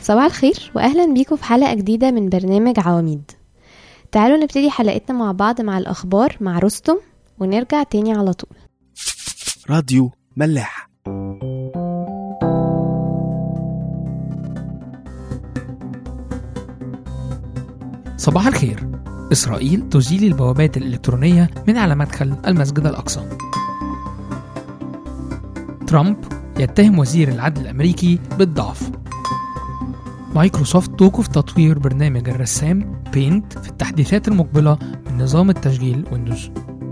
صباح الخير واهلا بيكم في حلقه جديده من برنامج عواميد تعالوا نبتدي حلقتنا مع بعض مع الاخبار مع رستم ونرجع تاني على طول راديو ملاح صباح الخير إسرائيل تزيل البوابات الإلكترونية من على مدخل المسجد الأقصى ترامب يتهم وزير العدل الأمريكي بالضعف مايكروسوفت توقف تطوير برنامج الرسام بينت في التحديثات المقبلة من نظام التشغيل ويندوز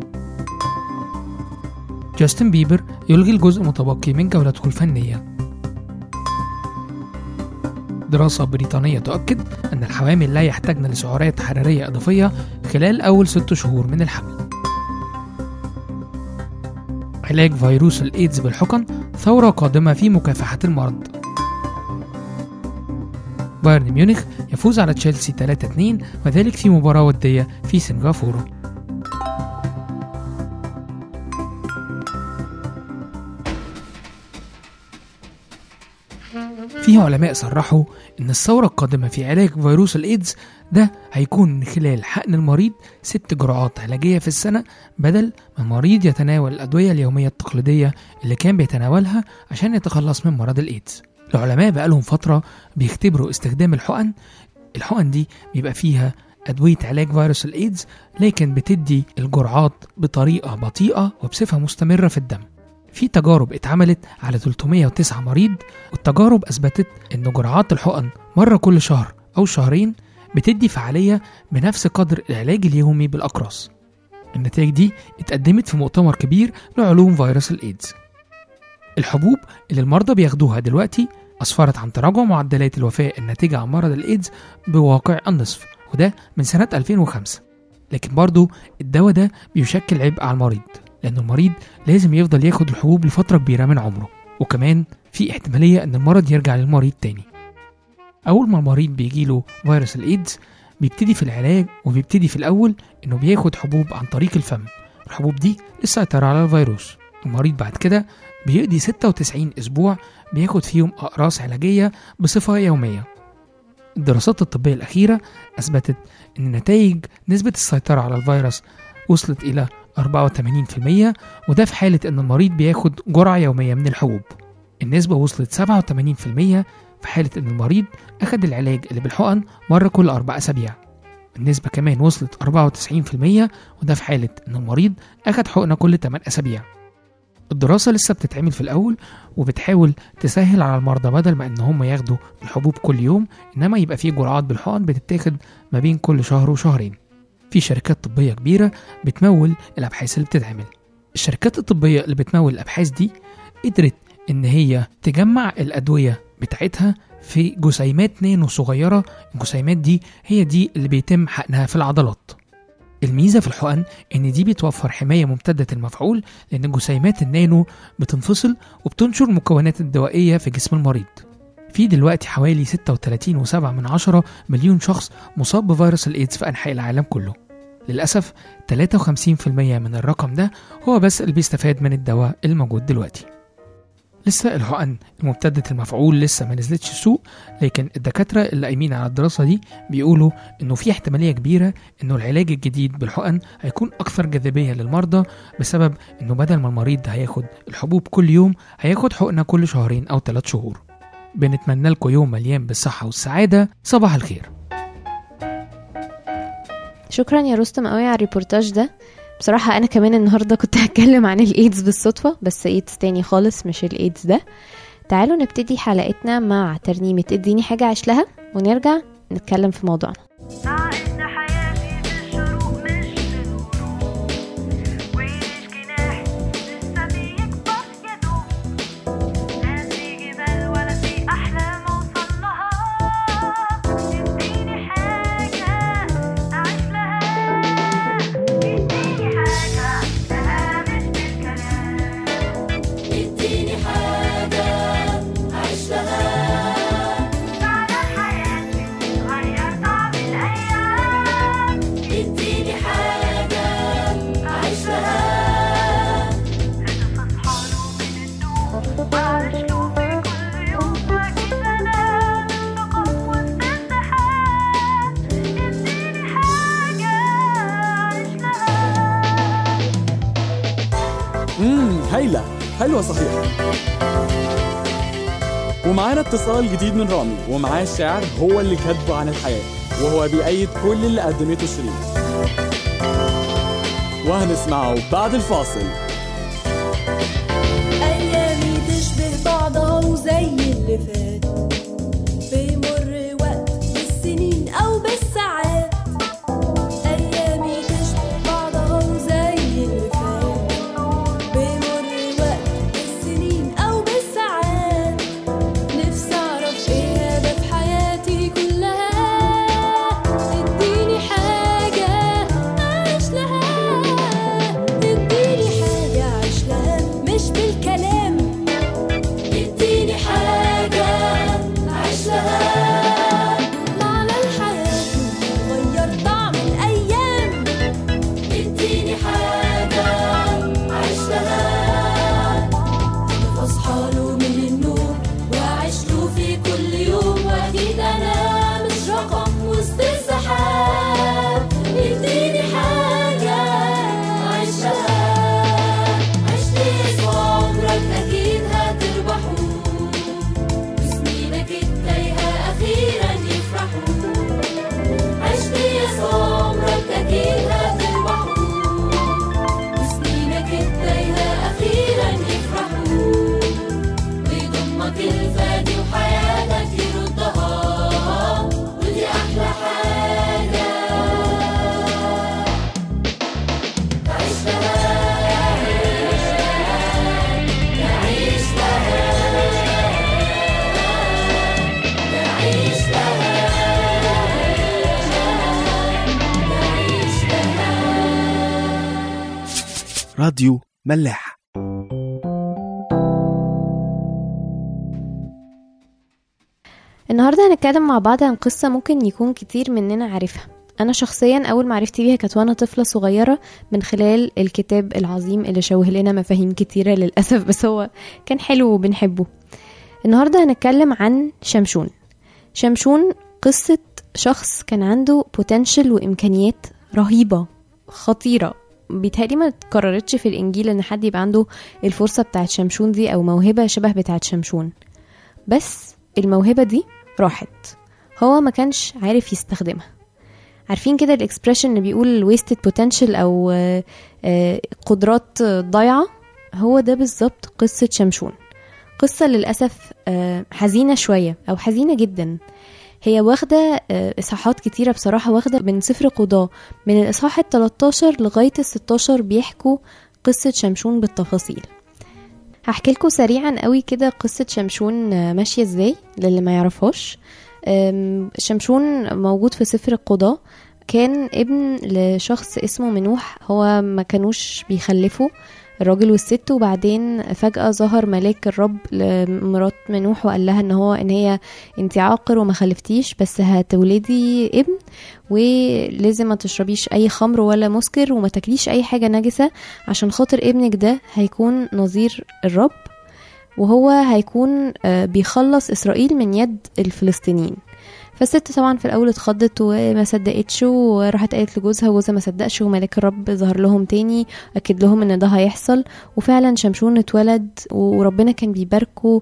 جاستن بيبر يلغي الجزء المتبقي من جولته الفنية دراسة بريطانية تؤكد أن الحوامل لا يحتاجن لسعرات حرارية إضافية خلال أول ست شهور من الحمل علاج فيروس الإيدز بالحقن ثورة قادمة في مكافحة المرض بايرن ميونخ يفوز على تشيلسي 3-2 وذلك في مباراة ودية في سنغافورة فيه علماء صرحوا إن الثورة القادمة في علاج فيروس الإيدز ده هيكون من خلال حقن المريض ست جرعات علاجية في السنة بدل ما المريض يتناول الأدوية اليومية التقليدية اللي كان بيتناولها عشان يتخلص من مرض الإيدز العلماء بقالهم فترة بيختبروا استخدام الحقن الحقن دي بيبقى فيها أدوية علاج فيروس الإيدز لكن بتدي الجرعات بطريقة بطيئة وبصفة مستمرة في الدم في تجارب اتعملت على 309 مريض والتجارب أثبتت إن جرعات الحقن مرة كل شهر أو شهرين بتدي فعالية بنفس قدر العلاج اليومي بالأقراص النتائج دي اتقدمت في مؤتمر كبير لعلوم فيروس الإيدز الحبوب اللي المرضى بياخدوها دلوقتي أسفرت عن تراجع معدلات الوفاة الناتجة عن مرض الإيدز بواقع النصف وده من سنة 2005 لكن برضه الدواء ده بيشكل عبء على المريض لأن المريض لازم يفضل ياخد الحبوب لفترة كبيرة من عمره وكمان في احتمالية إن المرض يرجع للمريض تاني أول ما المريض بيجيله فيروس الإيدز بيبتدي في العلاج وبيبتدي في الأول إنه بياخد حبوب عن طريق الفم الحبوب دي للسيطرة على الفيروس المريض بعد كده بيقضي 96 أسبوع بياخد فيهم أقراص علاجية بصفة يومية الدراسات الطبية الأخيرة أثبتت أن نتائج نسبة السيطرة على الفيروس وصلت إلى 84% وده في حالة أن المريض بياخد جرعة يومية من الحبوب النسبة وصلت 87% في حالة أن المريض أخد العلاج اللي بالحقن مرة كل أربع أسابيع النسبة كمان وصلت 94% وده في حالة أن المريض أخد حقنة كل 8 أسابيع الدراسة لسه بتتعمل في الأول وبتحاول تسهل على المرضى بدل ما إن هم ياخدوا الحبوب كل يوم إنما يبقى في جرعات بالحقن بتتاخد ما بين كل شهر وشهرين في شركات طبية كبيرة بتمول الأبحاث اللي بتتعمل الشركات الطبية اللي بتمول الأبحاث دي قدرت إن هي تجمع الأدوية بتاعتها في جسيمات نانو صغيرة الجسيمات دي هي دي اللي بيتم حقنها في العضلات الميزة في الحقن إن دي بتوفر حماية ممتدة المفعول لأن جسيمات النانو بتنفصل وبتنشر المكونات الدوائية في جسم المريض في دلوقتي حوالي 36.7 من عشرة مليون شخص مصاب بفيروس الإيدز في أنحاء العالم كله للأسف 53% من الرقم ده هو بس اللي بيستفاد من الدواء الموجود دلوقتي لسه الحقن الممتدة المفعول لسه ما نزلتش السوق لكن الدكاترة اللي قايمين على الدراسة دي بيقولوا إنه في احتمالية كبيرة إنه العلاج الجديد بالحقن هيكون أكثر جاذبية للمرضى بسبب إنه بدل ما المريض هياخد الحبوب كل يوم هياخد حقنة كل شهرين أو ثلاث شهور بنتمنى لكم يوم مليان بالصحة والسعادة صباح الخير شكرا يا رستم قوي على الريبورتاج ده بصراحة أنا كمان النهاردة كنت هتكلم عن الإيدز بالصدفة بس إيدز تاني خالص مش الإيدز ده تعالوا نبتدي حلقتنا مع ترنيمة اديني حاجة أعيش لها ونرجع نتكلم في موضوعنا أعد حياتي بالشروق مش بالغروب ويعيش جناحي لسه بيكبر يا دوب لا في جبال ولا في أحلام أوصلها اديني حاجة أعيش لها اديني حاجة أعيش لها مش بالكلام اديني حاجة أعيش لها فعلا حياتي تغير طعم الأيام اديني حاجة أعيش لها لازم أصحى له من النوم وأعيش له في كل يوم وأكيد أنا مش فقط حلوة صحيح ومعانا اتصال جديد من رامي ومعاه الشعر هو اللي كاتبه عن الحياة وهو بيأيد كل اللي قدمته شيرين وهنسمعه بعد الفاصل أيامي تشبه بعضها وزي اللي فات بيمر وقت بالسنين أو بالساعات أيامي تشبه بعضها وزي اللي فات بيمر وقت بالسنين أو بالساعات نفسي أعرف إيه هدف حياتي كلها اديني حاجة أعيش لها اديني حاجة أعيش لها مش بالكلام اديني حاجة أعيش لها معنى الحياة غير طعم الأيام اديني حاجة أعيش لها أصحى له من النوم وأعيش له في كل يوم وأكيد أنا مش رقم وسط السحاب اديني حاجة أعيش لها عيش لي عمرك أكيد هتربحه وسنينك التايهة أخيرا يفرحوا عيش لي عمرك أكيد هتربحه وسنينك التايهة أخيرا يفرحوا ويضمك الفادي وحياتك يردها ودي أحلى حاجة تعيش لها تعيش لها تعيش لها تعيش لها راديو ملاح النهارده هنتكلم مع بعض عن قصة ممكن يكون كتير مننا عارفها أنا شخصيا أول معرفتي بيها كانت وأنا طفلة صغيرة من خلال الكتاب العظيم اللي شوه لنا مفاهيم كتيرة للأسف بس هو كان حلو وبنحبه النهارده هنتكلم عن شمشون شمشون قصة شخص كان عنده بوتنشل وإمكانيات رهيبة خطيرة بيتهيألي ما اتكررتش في الإنجيل إن حد يبقى عنده الفرصة بتاعت شمشون دي أو موهبة شبه بتاعت شمشون بس الموهبة دي راحت هو ما كانش عارف يستخدمها عارفين كده الاكسبريشن اللي بيقول wasted potential او آه، آه، قدرات ضايعة هو ده بالظبط قصة شمشون قصة للأسف آه، حزينة شوية أو حزينة جدا هي واخدة آه، إصحاحات كتيرة بصراحة واخدة من سفر قضاة من الإصحاح ال 13 لغاية ال 16 بيحكوا قصة شمشون بالتفاصيل هحكي لكم سريعا قوي كده قصة شمشون آه، ماشية ازاي للي ما يعرفهاش آم، شمشون موجود في سفر القضاء كان ابن لشخص اسمه منوح هو ما كانوش بيخلفوا الراجل والست وبعدين فجأة ظهر ملاك الرب لمرات منوح وقال لها ان هو ان هي انت عاقر وما خلفتيش بس هتولدي ابن ولازم ما تشربيش اي خمر ولا مسكر وما تاكليش اي حاجة نجسة عشان خاطر ابنك ده هيكون نظير الرب وهو هيكون آه، بيخلص اسرائيل من يد الفلسطينيين فالست طبعا في الاول اتخضت وما صدقتش وراحت قالت لجوزها وجوزها ما صدقش وملاك الرب ظهر لهم تاني اكد لهم ان ده هيحصل وفعلا شمشون اتولد وربنا كان بيباركه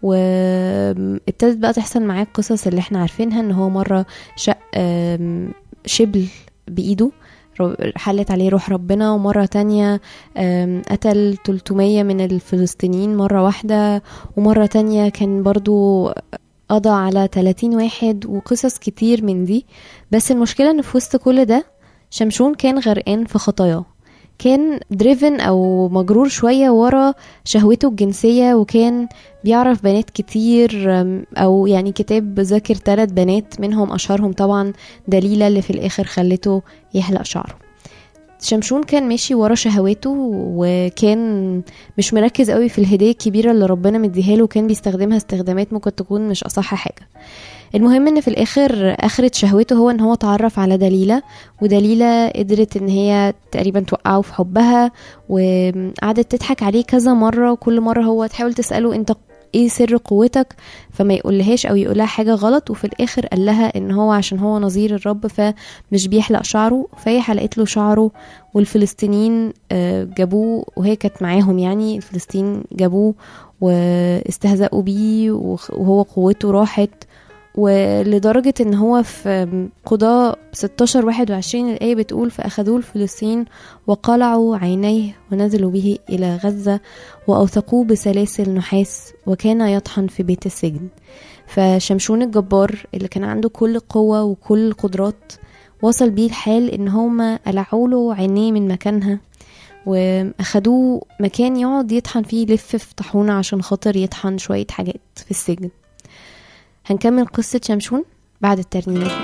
وابتدت بقى تحصل معاه القصص اللي احنا عارفينها ان هو مره شق آم، شبل بايده رو- حلت عليه روح ربنا ومرة تانية آم، قتل 300 من الفلسطينيين مرة واحدة ومرة تانية كان برضو قضى على 30 واحد وقصص كتير من دي بس المشكلة ان في وسط كل ده شمشون كان غرقان في خطاياه كان دريفن او مجرور شوية ورا شهوته الجنسية وكان بيعرف بنات كتير أم، او يعني كتاب ذاكر ثلاث بنات منهم اشهرهم طبعا دليلة اللي في الاخر خلته يحلق شعره شمشون كان ماشي ورا شهواته وكان مش مركز قوي في الهدية الكبيرة اللي ربنا مديها له وكان بيستخدمها استخدامات ممكن تكون مش أصح حاجة المهم ان في الاخر اخرت شهوته هو ان هو اتعرف على دليلة ودليلة قدرت ان هي تقريبا توقعه في حبها وقعدت تضحك عليه كذا مرة وكل مرة هو تحاول تسأله انت ايه سر قوتك فما يقولهاش او يقولها حاجة غلط وفي الاخر قال لها ان هو عشان هو نظير الرب فمش بيحلق شعره فهي حلقت له شعره والفلسطينيين آه، جابوه وهي كانت معاهم يعني الفلسطين جابوه واستهزأوا بيه وخ- وهو قوته راحت ولدرجة ان هو في قضاء 16 21 الآية بتقول فأخذوه الفلسطين وقلعوا عينيه ونزلوا به إلى غزة وأوثقوه بسلاسل نحاس وكان يطحن في بيت السجن فشمشون الجبار اللي كان عنده كل القوة وكل القدرات وصل بيه الحال ان هما قلعوا له عينيه من مكانها واخدوه مكان يقعد يطحن فيه يلف في طاحونة عشان خاطر يطحن شوية حاجات في السجن هنكمل قصة شمشون بعد الترنيمة دي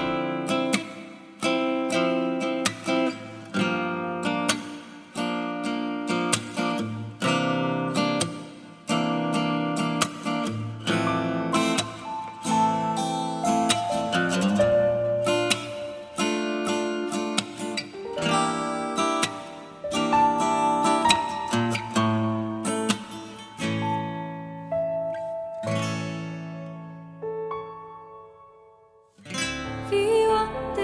في وقت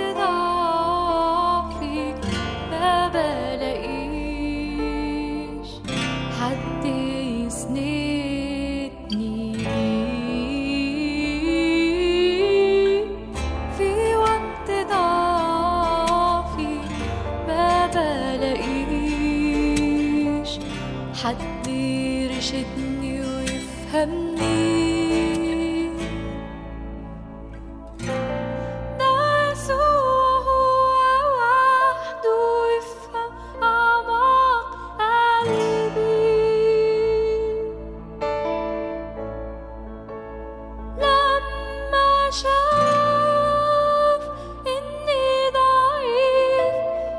ضعفي ما بلاقيش حد يسندني في وقت ضعفي ما بلاقيش حد يرشدني ويفهمني ده يسوع هو وحده يفهم أعماق قلبي لما شاف إني ضعيف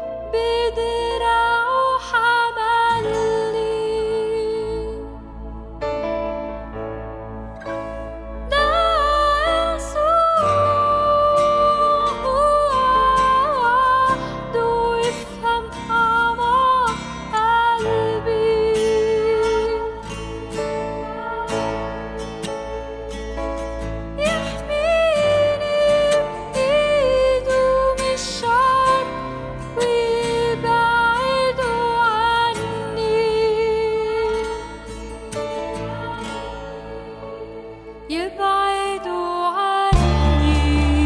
بدراعه حملني ده يسوع هو وحده يفهم أعماق قلبي يحميني بإيده من الشر ويبعده عني يبعدوا عني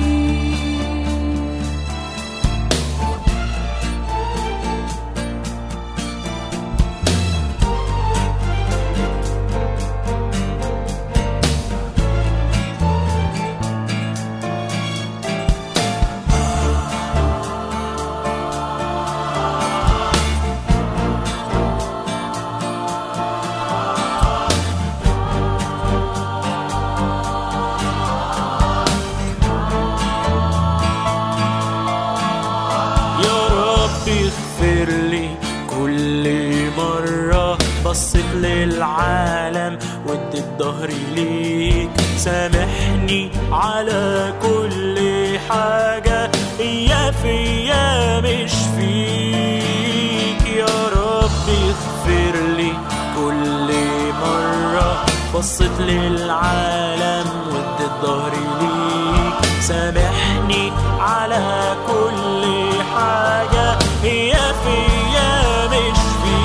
يا رب اغفر لي كل مرة بصيت للعالم واديت ظهري ليك سامحني على كل حاجة يا فيا مش فيك يا رب اغفر لي كل مرة بصيت للعالم واديت ظهري ليك سامحني على كل حاجة هي فيا مش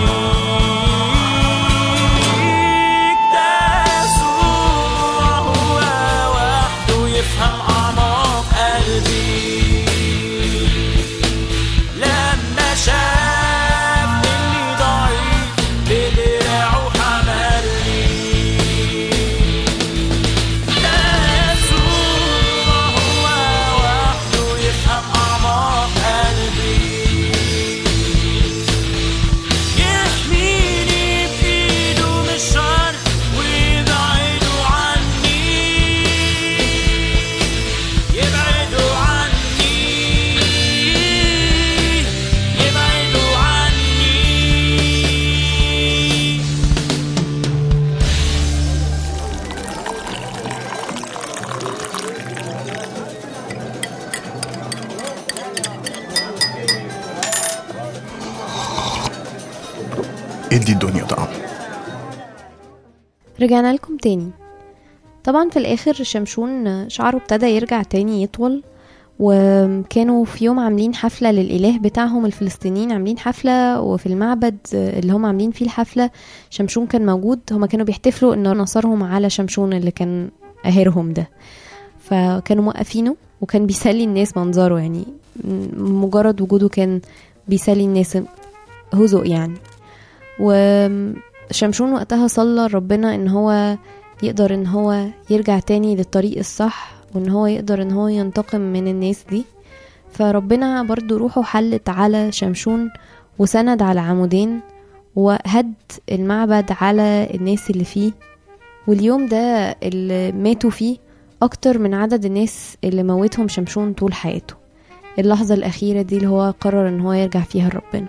فيك ده يسوع هو وحده يفهم أعماق قلبي لما شاف إني ضعيف بدراعه حملني يسوع هو وحده يفهم أعماق قلبي يحميني بإيده من الشر ويبعده عني يبعده عني يبعده عني ادي الدنيا طعم رجعنا لكم تاني طبعا في الاخر شمشون شعره ابتدى يرجع تاني يطول وكانوا في يوم عاملين حفلة للإله بتاعهم الفلسطينيين عاملين حفلة وفي المعبد اللي هم عاملين فيه الحفلة شمشون كان موجود هما كانوا بيحتفلوا إنه نصرهم على شمشون اللي كان قاهرهم ده فكانوا موقفينه وكان بيسلي الناس منظره يعني م- مجرد وجوده كان بيسلي الناس هزء يعني وشمشون وقتها صلى ربنا ان هو يقدر ان هو يرجع تاني للطريق الصح وان هو يقدر ان هو ينتقم من الناس دي فربنا برضو روحه حلت على شمشون وسند على عمودين وهد المعبد على الناس اللي فيه واليوم ده اللي ماتوا فيه أكتر من عدد الناس اللي موتهم شمشون طول حياته اللحظة الأخيرة دي اللي هو قرر إن هو يرجع فيها لربنا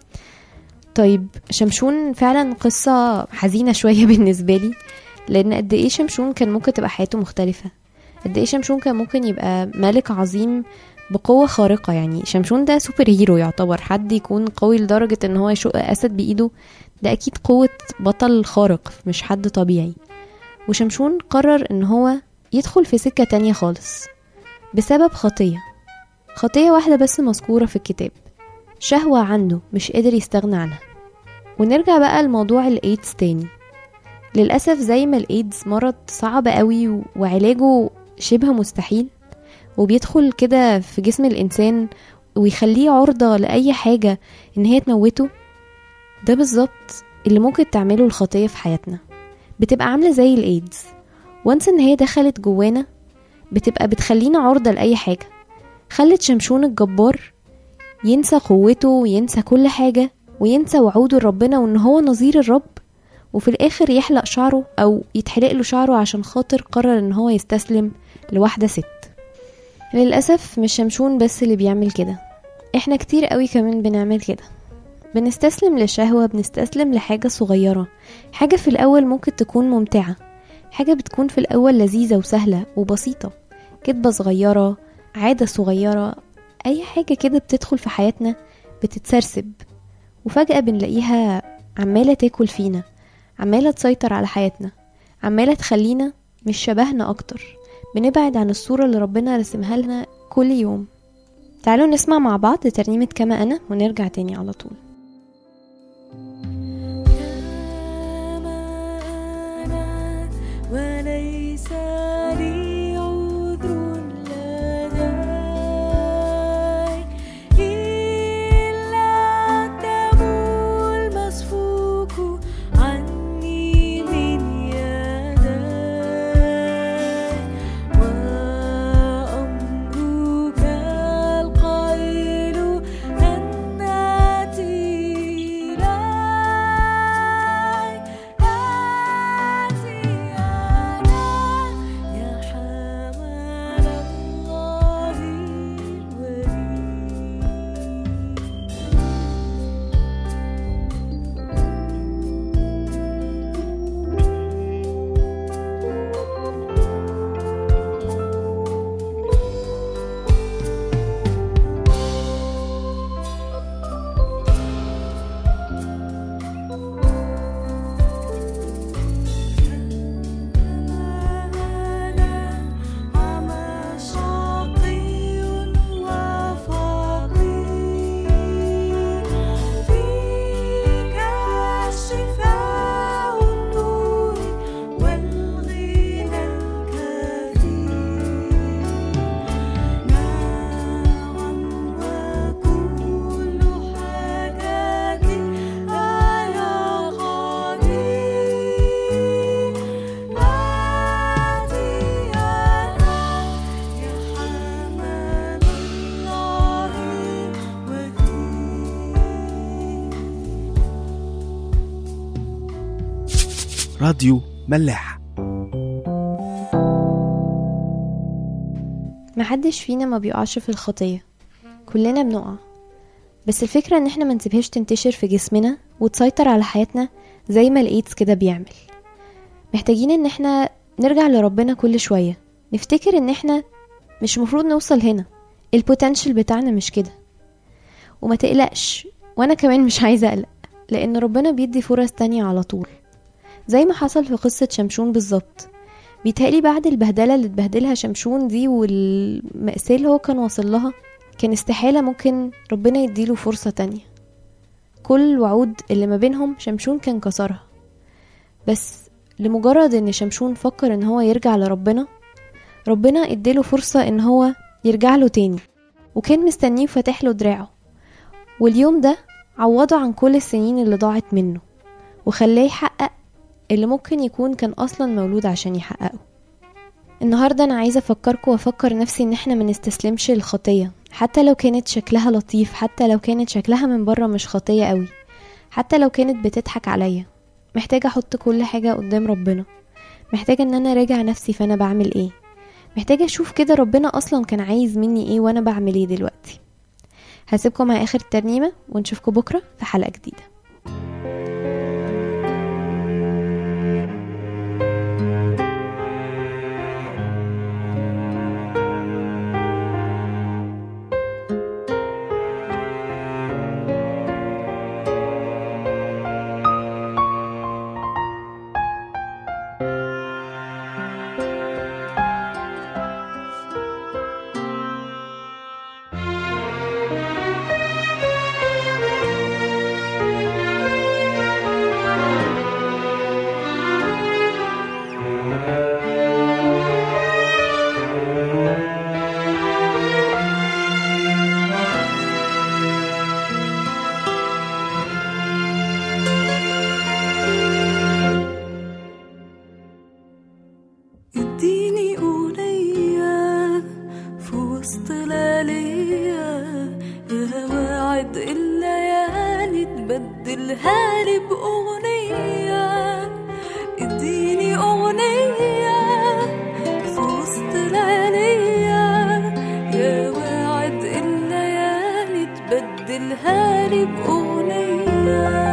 طيب شمشون فعلا قصة حزينة شوية بالنسبة لي لأن قد إيه شمشون كان ممكن تبقى حياته مختلفة قد إيه شمشون كان ممكن يبقى ملك عظيم بقوة خارقة يعني شمشون ده سوبر هيرو يعتبر حد يكون قوي لدرجة ان هو يشق أسد بإيده ده أكيد قوة بطل خارق مش حد طبيعي وشمشون قرر ان هو يدخل في سكة تانية خالص بسبب خطية خطية واحدة بس مذكورة في الكتاب شهوة عنده مش قادر يستغنى عنها ونرجع بقى لموضوع الإيدز تاني للأسف زي ما الإيدز مرض صعب قوي و- وعلاجه شبه مستحيل وبيدخل كده في جسم الإنسان ويخليه عرضة لأي حاجة إن هي تموته ده بالظبط اللي ممكن تعمله الخطية في حياتنا بتبقى عاملة زي الإيدز وانس إن هي دخلت جوانا بتبقى بتخلينا عرضة لأي حاجة خلت شمشون الجبار ينسى قوته وينسى كل حاجة وينسى وعوده لربنا وإن هو نظير الرب وفي الآخر يحلق شعره أو يتحلق له شعره عشان خاطر قرر إن هو يستسلم لواحدة ست للأسف مش شمشون بس اللي بيعمل كده احنا كتير قوي كمان بنعمل كده بنستسلم لشهوة بنستسلم لحاجة صغيرة حاجة في الأول ممكن تكون ممتعة حاجة بتكون في الأول لذيذة وسهلة وبسيطة كدبة صغيرة عادة صغيرة أي حاجة كده بتدخل في حياتنا بتتسرسب وفجأة بنلاقيها عمالة تاكل فينا عمالة تسيطر على حياتنا عمالة تخلينا مش شبهنا أكتر بنبعد عن الصورة اللي ربنا رسمها لنا كل يوم تعالوا نسمع مع بعض ترنيمة كما أنا ونرجع تاني على طول كما أنا وليس لي عذر لدي إلا الدم المسفوك عني من يدي وأمرك القائل أن آتي إليك آتي أنا يا حمل الله الولي أنا شقي وفقير فيك الشفاء النور والغنى الكثير نعم وكل حاجاتي يا قدير آتي أنا يا حمل الله وكيل راديو ملاح محدش فينا ما بيقعش في الخطية كلنا بنقع بس الفكرة ان احنا ما نسيبهاش تنتشر في جسمنا وتسيطر على حياتنا زي ما الايدز كده بيعمل محتاجين ان احنا نرجع لربنا كل شوية نفتكر ان احنا مش مفروض نوصل هنا البوتنشل بتاعنا مش كده وما تقلقش وانا كمان مش عايزة اقلق لان ربنا بيدي فرص تانية على طول زي ما حصل في قصة شمشون بالظبط بيتهيألي بعد البهدلة اللي اتبهدلها شمشون دي والمأساة اللي هو كان واصل لها كان استحالة ممكن ربنا يديله فرصة تانية كل الوعود اللي ما بينهم شمشون كان كسرها بس لمجرد ان شمشون فكر ان هو يرجع لربنا ربنا اداله فرصة ان هو يرجع له تاني وكان مستنيه وفاتح له دراعه واليوم ده عوضه عن كل السنين اللي ضاعت منه وخلاه يحقق اللي ممكن يكون كان اصلا مولود عشان يحققه النهارده انا عايزه افكركم وافكر نفسي ان احنا ما نستسلمش للخطيه حتى لو كانت شكلها لطيف حتى لو كانت شكلها من بره مش خطيه قوي حتى لو كانت بتضحك عليا محتاجه احط كل حاجه قدام ربنا محتاجه ان انا راجع نفسي فانا بعمل ايه محتاجه اشوف كده ربنا اصلا كان عايز مني ايه وانا بعمل ايه دلوقتي هسيبكم مع اخر الترنيمه ونشوفكم بكره في حلقه جديده اديني أغنية في وسط لياليا يا واعد الليالي تبدلها لي بأغنية اديني أغنية في وسط لياليا يا واعد الليالي تبدلها لي بأغنية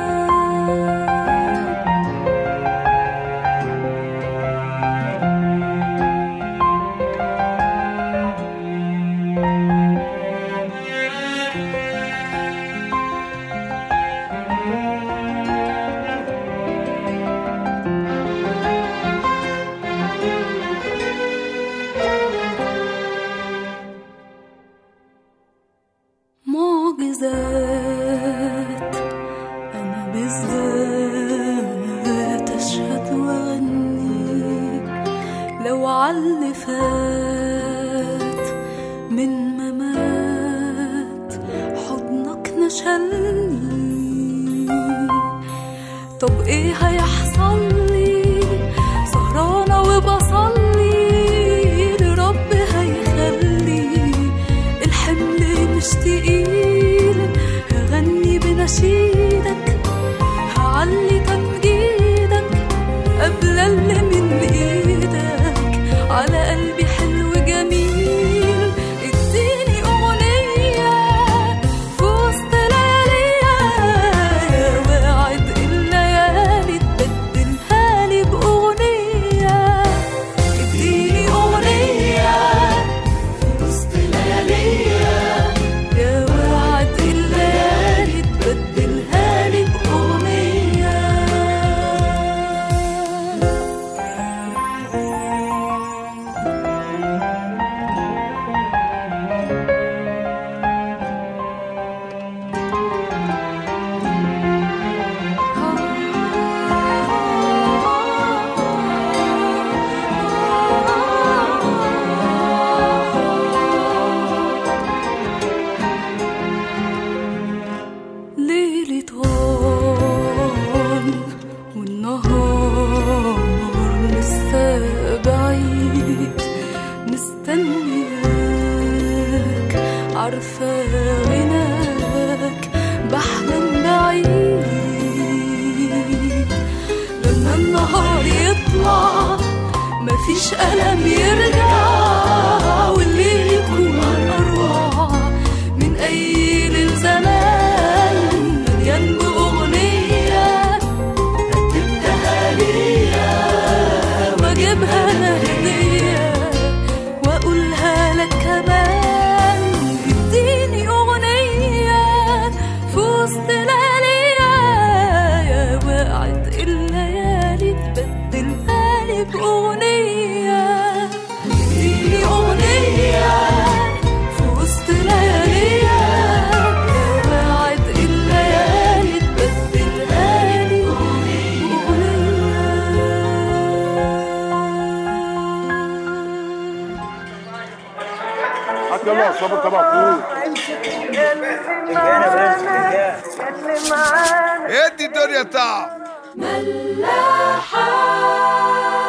معجزات أنا بالذات أشهد وأغني لو عاللي فات من ممات حضنك نشلني طب ايه هيحصل لي سهرانة وبصلي لرب هيخلي الحمل مش تقيل هغني بنشيدك هعلي تمجيدك قبل اللي من ايدك على قلبي حلو جميل اديني اغنية في وسط لياليا يا واعد الليالي تبدلها لي باغنية اديني اغنية في وسط لياليا يا واعد الليالي تبدلها لي باغنية ليلي طال والنهار لسه بعيد مستنياك عارفة غناك بحلم بعيد لما النهار يطلع مفيش ألم يرجع والليل يكون أروع من أي ليل زمان مليان بأغنية رتبتها ليا وأجيبها أنا هدية وأقولها لك كمان اديني أغنية في وسط لياليا يا واعد الليالي تبدلها لي بأغنية اديني أغنية في وسط لياليها يا واعد الليالي تبدلها لي بأغنية حتى يلا صبر تبع فوق ادي الدنيا تعب ملاحة